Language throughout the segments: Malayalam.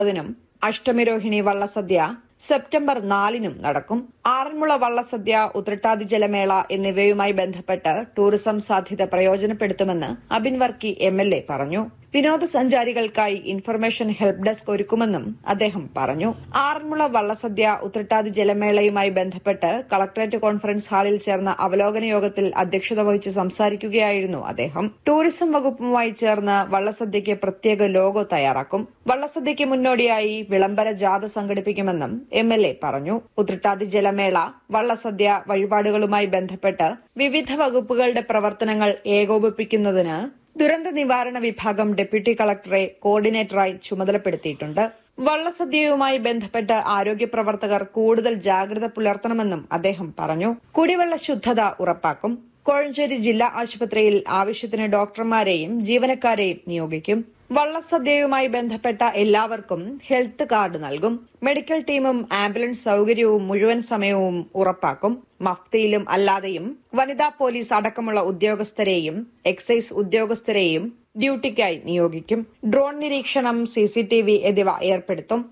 നും അഷ്ടമിരോഹിണി വള്ളസദ്യ സെപ്റ്റംബർ നാലിനും നടക്കും ആറന്മുള വള്ളസദ്യ ഉത്രട്ടാതി ജലമേള എന്നിവയുമായി ബന്ധപ്പെട്ട് ടൂറിസം സാധ്യത പ്രയോജനപ്പെടുത്തുമെന്ന് Abin Varkey M L A പറഞ്ഞു വിനോദസഞ്ചാരികൾക്കായി ഇൻഫർമേഷൻ ഹെൽപ്പ് ഡെസ്ക് ഒരുക്കുമെന്നും അദ്ദേഹം പറഞ്ഞു ആറന്മുള വള്ളസദ്യ ഉത്രട്ടാതി ജലമേളയുമായി ബന്ധപ്പെട്ട് കളക്ടറേറ്റ് കോൺഫറൻസ് ഹാളിൽ ചേർന്ന അവലോകന യോഗത്തിൽ അധ്യക്ഷത വഹിച്ച് സംസാരിക്കുകയായിരുന്നു അദ്ദേഹം ടൂറിസം വകുപ്പുമായി ചേർന്ന് വള്ളസദ്യയ്ക്ക് പ്രത്യേക ലോഗോ തയ്യാറാക്കും വള്ളസദ്യയ്ക്ക് മുന്നോടിയായി വിളംബര ജാഥ സംഘടിപ്പിക്കുമെന്നും എം എൽ എ പറഞ്ഞു ഉത്രട്ടാതി ജലമേള വള്ളസദ്യ വഴിപാടുകളുമായി ബന്ധപ്പെട്ട് വിവിധ വകുപ്പുകളുടെ പ്രവർത്തനങ്ങൾ ഏകോപിപ്പിക്കുന്നതിന് ദുരന്ത നിവാരണ വിഭാഗം ഡെപ്യൂട്ടി കളക്ടറെ കോർഡിനേറ്ററായി ചുമതലപ്പെടുത്തിയിട്ടുണ്ട് വള്ളസദ്യയുമായി ബന്ധപ്പെട്ട് ആരോഗ്യ പ്രവർത്തകർ കൂടുതൽ ജാഗ്രത പുലർത്തണമെന്നും അദ്ദേഹം പറഞ്ഞു കുടിവെള്ള ശുദ്ധത ഉറപ്പാക്കും കോഴഞ്ചേരി ജില്ലാ ആശുപത്രിയിൽ ആവശ്യത്തിന് ഡോക്ടർമാരെയും ജീവനക്കാരെയും നിയോഗിക്കും വള്ളസദ്യയുമായി ബന്ധപ്പെട്ട എല്ലാവർക്കും ഹെൽത്ത് കാർഡ് നൽകും മെഡിക്കൽ ടീമും ആംബുലൻസ് സൌകര്യവും മുഴുവൻ സമയവും ഉറപ്പാക്കും മഫ്തിയിലും അല്ലാതെയും വനിതാ പോലീസ് അടക്കമുള്ള ഉദ്യോഗസ്ഥരെയും എക്സൈസ് ഉദ്യോഗസ്ഥരെയും ഡ്യൂട്ടിക്കായി നിയോഗിക്കും ഡ്രോൺ നിരീക്ഷണം സിസിടിവി എന്നിവ ഏർപ്പെടുത്തും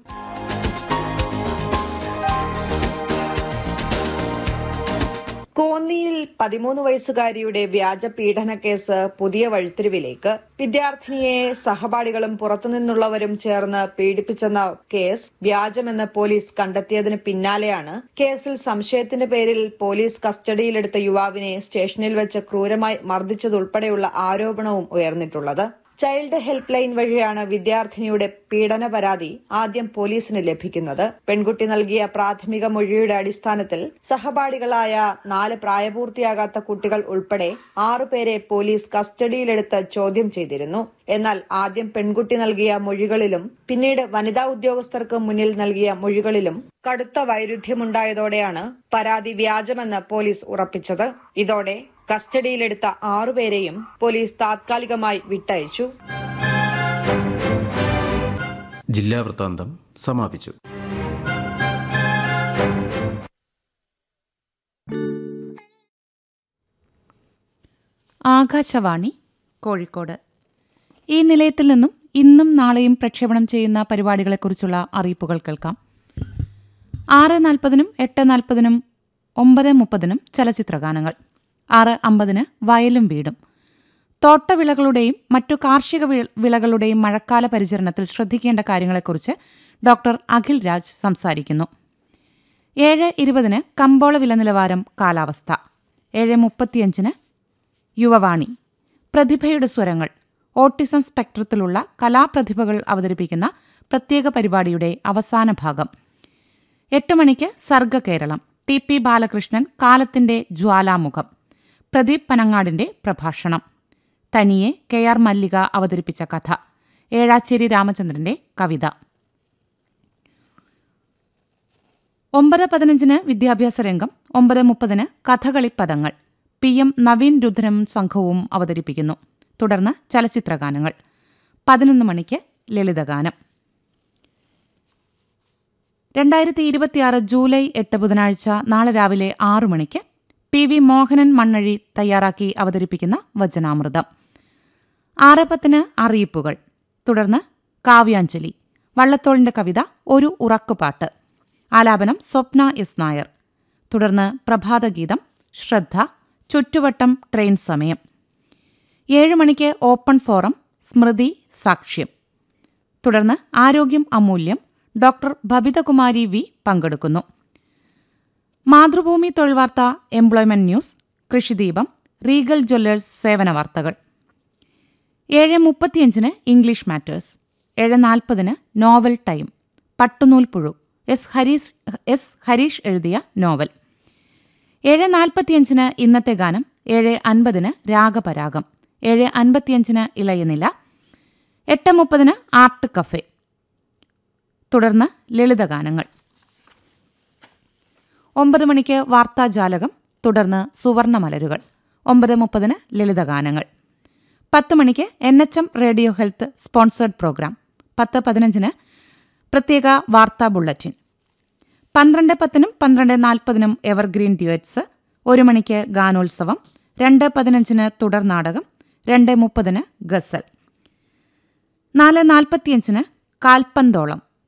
കോന്നിയിൽ പതിമൂന്ന് വയസ്സുകാരിയുടെ വ്യാജ പീഡന കേസ് പുതിയ വഴിത്തിരിവിലേക്ക് വിദ്യാർത്ഥിനിയെ സഹപാഠികളും പുറത്തുനിന്നുള്ളവരും ചേർന്ന് പീഡിപ്പിച്ചെന്ന കേസ് വ്യാജമെന്ന് പോലീസ് കണ്ടെത്തിയതിന് പിന്നാലെയാണ് കേസിൽ സംശയത്തിന്റെ പേരിൽ പോലീസ് കസ്റ്റഡിയിലെടുത്ത യുവാവിനെ സ്റ്റേഷനിൽ വെച്ച് ക്രൂരമായി മർദ്ദിച്ചതുൾപ്പെടെയുള്ള ആരോപണവും ഉയർന്നിട്ടുള്ളത് ചൈൽഡ് ഹെൽപ്പ് ലൈൻ വഴിയാണ് വിദ്യാർത്ഥിനിയുടെ പീഡന പരാതി ആദ്യം പോലീസിന് ലഭിക്കുന്നത് പെൺകുട്ടി നൽകിയ പ്രാഥമിക മൊഴിയുടെ അടിസ്ഥാനത്തിൽ സഹപാഠികളായ നാല് പ്രായപൂർത്തിയാകാത്ത കുട്ടികൾ ഉൾപ്പെടെ ആറുപേരെ പോലീസ് കസ്റ്റഡിയിലെടുത്ത് ചോദ്യം ചെയ്തിരുന്നു എന്നാൽ ആദ്യം പെൺകുട്ടി നൽകിയ മൊഴികളിലും പിന്നീട് വനിതാ ഉദ്യോഗസ്ഥർക്ക് മുന്നിൽ നൽകിയ മൊഴികളിലും കടുത്ത വൈരുദ്ധ്യമുണ്ടായതോടെയാണ് പരാതി വ്യാജമെന്ന് പോലീസ് ഉറപ്പിച്ചത് ഇതോടെ കസ്റ്റഡിയിലെടുത്ത ആറുപേരെയും പോലീസ് താത്കാലികമായി വിട്ടയച്ചു ജില്ലാ വൃത്താന്തം സമാപിച്ചു ആകാശവാണി കോഴിക്കോട് ഈ നിലയത്തിൽ നിന്നും ഇന്നും നാളെയും പ്രക്ഷേപണം ചെയ്യുന്ന പരിപാടികളെക്കുറിച്ചുള്ള അറിയിപ്പുകൾ കേൾക്കാം ആറ് നാൽപ്പതിനും എട്ട് നാൽപ്പതിനും ഒമ്പത് മുപ്പതിനും ചലച്ചിത്രഗാനങ്ങൾ ആറ് അമ്പതിന് വയലും വീടും തോട്ടവിളകളുടെയും മറ്റു കാർഷിക വി- വിളകളുടെയും മഴക്കാല പരിചരണത്തിൽ ശ്രദ്ധിക്കേണ്ട കാര്യങ്ങളെക്കുറിച്ച് ഡോക്ടർ അഖിൽ രാജ് സംസാരിക്കുന്നു ഏഴ് ഇരുപതിന് കമ്പോള വില നിലവാരം കാലാവസ്ഥ ഏഴ് മുപ്പത്തിയഞ്ചിന് യുവവാണി പ്രതിഭയുടെ സ്വരങ്ങൾ ഓട്ടിസം സ്പെക്ട്രത്തിലുള്ള കലാപ്രതിഭകൾ അവതരിപ്പിക്കുന്ന പ്രത്യേക പരിപാടിയുടെ അവസാന ഭാഗം എട്ട് മണിക്ക് സർഗ കേരളം ടി പി ബാലകൃഷ്ണൻ കാലത്തിന്റെ ജ്വാലാമുഖം പ്രദീപ് പനങ്ങാടിന്റെ പ്രഭാഷണം തനിയെ കെ ആർ മല്ലിക അവതരിപ്പിച്ച കഥ ഏഴാച്ചേരി രാമചന്ദ്രന്റെ കവിത ഒമ്പത് പതിനഞ്ചിന് വിദ്യാഭ്യാസ രംഗം ഒമ്പത് മുപ്പതിന് കഥകളിപ്പദങ്ങൾ പി എം നവീൻ രുദ്രം സംഘവും അവതരിപ്പിക്കുന്നു തുടർന്ന് ചലച്ചിത്രഗാനങ്ങൾ പതിനൊന്ന് മണിക്ക് ലളിതഗാനം രണ്ടായിരത്തി ഇരുപത്തിയാറ് ജൂലൈ എട്ട് ബുധനാഴ്ച നാളെ രാവിലെ ആറു മണിക്ക് പി വി മോഹനൻ മണ്ണഴി തയ്യാറാക്കി അവതരിപ്പിക്കുന്ന വചനാമൃതം ആറ് പത്തിന് അറിയിപ്പുകൾ തുടർന്ന് കാവ്യാഞ്ജലി വള്ളത്തോളിന്റെ കവിത ഒരു ഉറക്കുപാട്ട് ആലാപനം സ്വപ്ന എസ് നായർ തുടർന്ന് പ്രഭാതഗീതം ശ്രദ്ധ ചുറ്റുവട്ടം ട്രെയിൻ സമയം ഏഴ് മണിക്ക് ഓപ്പൺ ഫോറം സ്മൃതി സാക്ഷ്യം തുടർന്ന് ആരോഗ്യം അമൂല്യം ഡോക്ടർ ബബിതകുമാരി വി പങ്കെടുക്കുന്നു മാതൃഭൂമി തൊഴിൽ വാർത്ത employment news Krishideepam Regal jewellers സേവന വാർത്തകൾ ഏഴ് മുപ്പത്തിയഞ്ചിന് ഇംഗ്ലീഷ് മാറ്റേഴ്സ് ഏഴ് നാൽപ്പതിന് നോവൽ ടൈം പട്ടുനൂൽ പുഴു എസ് ഹരീഷ് എസ് ഹരീഷ് എഴുതിയ നോവൽ ഏഴ് നാൽപ്പത്തിയഞ്ചിന് ഇന്നത്തെ ഗാനം ഏഴ് അൻപതിന് രാഗപരാഗം ഏഴ് അൻപത്തിയഞ്ചിന് ഇളയനില എട്ട് മുപ്പതിന് ആർട്ട് കഫേ തുടർന്ന് ലളിതഗാനങ്ങൾ ഒമ്പത് മണിക്ക് വാർത്താജാലകം തുടർന്ന് സുവർണമലരുകൾ ഒമ്പത് മുപ്പതിന് ലളിതഗാനങ്ങൾ പത്ത് മണിക്ക് N H M radio health sponsored programme പത്ത് പതിനഞ്ചിന് പ്രത്യേക വാർത്താ ബുള്ളറ്റിൻ പന്ത്രണ്ട് പത്തിനും പന്ത്രണ്ട് നാൽപ്പതിനും എവർഗ്രീൻ ഡ്യുവറ്റ്സ് ഒരു മണിക്ക് ഗാനോത്സവം രണ്ട് പതിനഞ്ചിന് തുടർ നാടകം രണ്ട് മുപ്പതിന് ഗസൽ നാല് നാൽപ്പത്തിയഞ്ചിന് കാൽപ്പന്തോളം